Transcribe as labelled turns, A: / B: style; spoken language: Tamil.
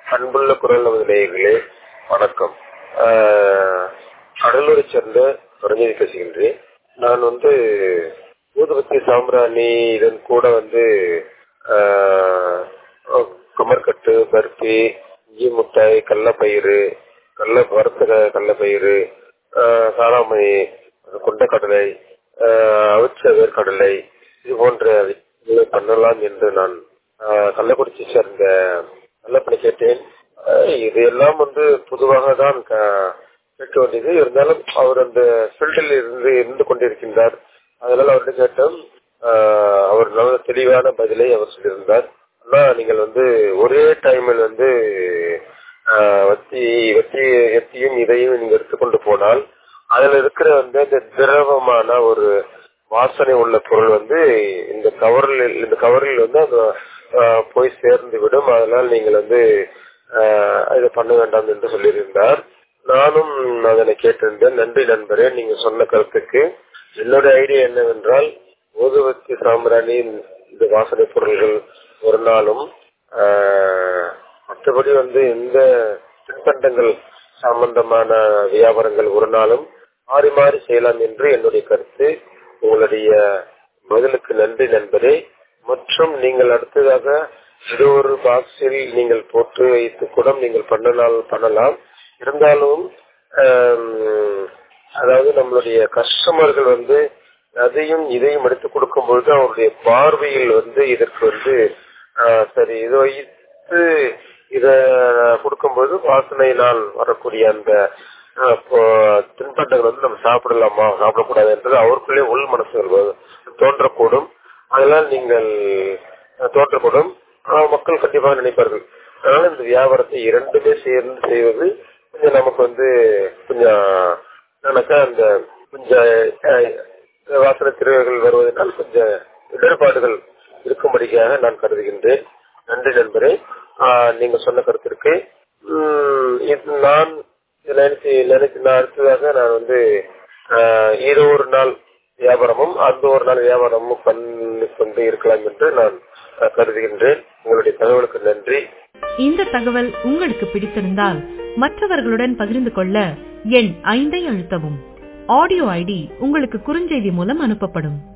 A: அன்புள்ள குரல் நமது நேயர்களே வணக்கம் கடலூரை சேர்ந்த பிரதிநிதி பேசுகின்றேன் நான் வந்து ஊதுபத்தி சாம்பிராணி இதன் கூட வந்து ஆஹ், கமர்கட்டு பர்பி இஞ்சி முட்டாய் கடலப்பயிறு கடல வறுத்த கடலப்பயிறு ஆஹ், காளாமணி கொண்டக்கடலை ஆஹ், அவிச்ச வேர்க்கடலை இது போன்ற விஷயங்களை பண்ணலாம் என்று நான் ஆஹ், கள்ளக்குறிச்சி சேர்ந்த நல்லபடி கேட்டேன் ஆஹ், இது எல்லாம் வந்து பொதுவாக தான் க- கேட்க வேண்டியது இருந்தாலும் அவர் அந்த ஃபீல்டில் இருந்து இருந்து கொண்டிருக்கின்றார் அதனால அவர்கிட்ட கேட்டோம் ஆஹ், அவர் நல்ல தெளிவான பதிலை அவர் சொல்லியிருந்தார் ஆனா நீங்கள் வந்து ஒரே டைமில் வந்து ஆஹ், வத்தி வத்தி எத்தியும் இதையும் நீங்க எடுத்துக்கொண்டு போனால் அதுல இருக்கிற வந்து அந்த திரவமான ஒரு வாசனை உள்ள பொருள் வந்து இந்த கவரில் இந்த கவரில் வந்து அந்த ஆஹ், போய் சேர்ந்து விடும் அதனால் நீங்கள் வந்து ஆஹ், இதை பண்ண வேண்டாம் என்று சொல்லியிருந்தார் நானும் அதனை கேட்டிருந்தேன் நன்றி நண்பரே நீங்க சொன்ன கருத்துக்கு என்னோட ஐடியா என்னவென்றால் ஊதுவத்தி சாம்பிராணி இந்த வாசனை பொருள்கள் ஒரு நாளும் ஆஹ், மற்றபடி வந்து இந்த தின்பண்டங்கள் சம்பந்தமான வியாபாரங்கள் ஒரு நாளும் மாறி மாறி செய்யலாம் என்று என்னுடைய கருத்து உங்களுடைய பதிலுக்கு நன்றி நண்பரே மற்றும் நீங்கள் அடுத்ததாக இது ஒரு பாக்ஸில் நீங்கள் போட்டு வைத்து கூட நீங்கள் பண்ணலாம் பண்ணலாம் இருந்தாலும் ஆம், அதாவது நம்மளுடைய கஸ்டமர்கள் வந்து அதையும் இதையும் எடுத்து கொடுக்கும் பொழுது அவருடைய பார்வையில் வந்து இதற்கு வந்து ஆ, சரி இதை வைத்து இத கொடுக்கும்போது வாசனையினால் வரக்கூடிய அந்த ஆ, இப்போ தின்பண்டங்கள் வந்து நம்ம சாப்பிடலாமா சாப்பிடக்கூடாது என்றது அவருக்குள்ளே உள் மனசுகள் வ- தோன்றக்கூடும் அதனால் நீங்கள் ஆ, தோன்றக்கூடும் ஆ, மக்கள் கண்டிப்பாக நினைப்பார்கள் அதனால இந்த வியாபாரத்தை இரண்டுமே சேர்ந்து செய்வது கொஞ்சம் நமக்கு வந்து கொஞ்சம் எனக்கா அந்த கொஞ்சம் அஹ், வாசனை திரைகள் வருவதனால் கொஞ்சம் இடர்பாடுகள் இருக்கும்படியாக நான் கருதுகின்றேன் நன்றி நண்பரே ஆஹ், நீங்க சொன்ன கருத்திற்கு உம், இது நான் நினைச்சு நினைச்சு நான் அடுத்ததாக நான் வந்து ஆஹ், ஏதோ ஒரு நாள் வியாபாரமும் அந்த ஒரு நாள் வியாபாரமும் பண்ணி கொண்டு இருக்கலாம் என்று நான் ஆஹ், கருதுகின்றேன் உங்களுடைய தகவலுக்கு நன்றி
B: இந்த தகவல் உங்களுக்கு பிடித்திருந்தால் மற்றவர்களுடன் பகிர்ந்து கொள்ள எண் ஐந்தை அழுத்தவும் ஆடியோ ஐடி உங்களுக்கு குறுஞ்செய்தி மூலம் அனுப்பப்படும்